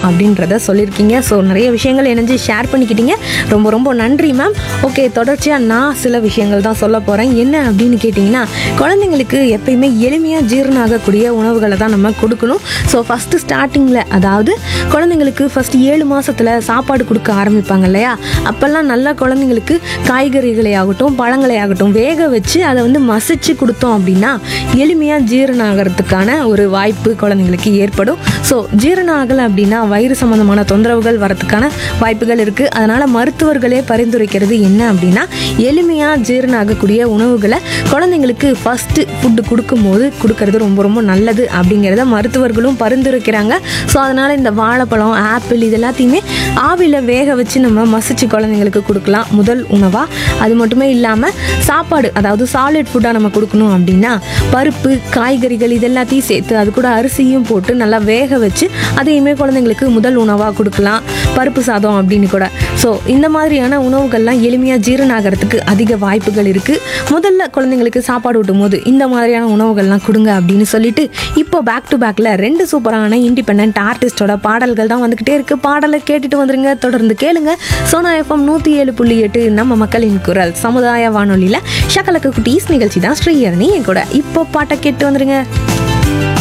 அப்படின்றத சொல்லியிருக்கீங்க ஸோ நிறைய விஷயங்கள் இணைஞ்சு ஷேர் பண்ணிக்கிட்டீங்க ரொம்ப ரொம்ப நன்றி மேம் ஓகே தொடர்ச்சியாக நான் சில விஷயங்கள் தான் சொல்ல போகிறேன் என்ன அப்படின்னு கேட்டிங்கன்னா குழந்தைங்களுக்கு எப்பயுமே எளிமையாக ஜீரணம் ஆகக்கூடிய உணவுகளை தான் நம்ம கொடுக்கணும் ஸோ ஃபஸ்ட்டு ஸ்டார்டிங்கில் அதாவது குழந்தைங்களுக்கு ஃபஸ்ட் ஏழு மாசத்துல சாப்பாடு கொடுக்க ஆரம்பிப்பாங்க இல்லையா அப்போல்லாம் நல்லா குழந்தைங்களுக்கு காய்கறிகளை ஆகட்டும் பழங்களை ஆகட்டும் வேக வச்சு அதை வந்து மசிச்சு கொடுத்தோம் அப்படின்னா எளிமையாக ஜீரணம் ஆகிறதுக்கான ஒரு வாய்ப்பு குழந்தைங்களுக்கு ஏற்படும் ஸோ ஜீரணம் ஆகலை அப்படின்னா வயிறு சம்மந்தமான தொந்தரவுகள் வரதுக்கான வாய்ப்புகள் இருக்குது அதனால் மருத்துவர்களே பரிந்துரைக்கிறது என்ன அப்படின்னா எளிமையாக ஜீரணம் ஆகக்கூடிய உணவுகளை குழந்தைங்களுக்கு ஃபஸ்ட்டு ஃபுட்டு கொடுக்கும்போது கொடுக்கறது ரொம்ப ரொம்ப நல்லது அப்படிங்கிறத மருத்துவர்களும் பரிந்துரைக்கிறாங்க ஸோ அதனால் இந்த வாழைப்பழம் ஆப்பிள் இது எல்லாத்தையுமே ஆவியில் வேக வச்சு நம்ம மசிச்சு குழந்தைங்களுக்கு கொடுக்கலாம் முதல் உணவாக அது மட்டுமே இல்லாமல் சாப்பாடு அதாவது சாலிட் ஃபுட்டாக நம்ம கொடுக்கணும் அப்படின்னா பருப்பு காய்கறிகள் இது எல்லாத்தையும் சேர்த்து அது கூட அரிசியும் போட்டு நல்லா வேக வச்சு அதையுமே குழந்தைங்களுக்கு முதல் உணவாக கொடுக்கலாம் பருப்பு சாதம் அப்படின்னு கூட ஸோ இந்த மாதிரியான உணவுகள்லாம் எளிமையாக ஜீரணம் ஆகிறதுக்கு அதிக வாய்ப்புகள் இருக்குது முதல்ல குழந்தைங்களுக்கு சாப்பாடு ஊட்டும் போது இந்த மாதிரியான உணவுகள்லாம் கொடுங்க அப்படின்னு சொல்லிட்டு இப்போ பேக் டு பேக்கில் ரெண்டு சூப்பரான இண்டிபெண்ட் ஆர்டிஸ்டோட பாடல்கள் தான் வந்துக்கிட்டே இருக்குது பாடலை கேட்டுட்டு வந்துருங்க தொடர்ந்து கேளுங்க சோனா எஃப்எம் நூற்றி ஏழு புள்ளி எட்டு நம்ம மக்களின் குரல் சமுதாய வானொலியில் ஷக்கலக்கு குட்டீஸ் நிகழ்ச்சி தான் ஸ்ரீயரணி என் கூட இப்போ பாட்டை கேட்டு வந்துருங்க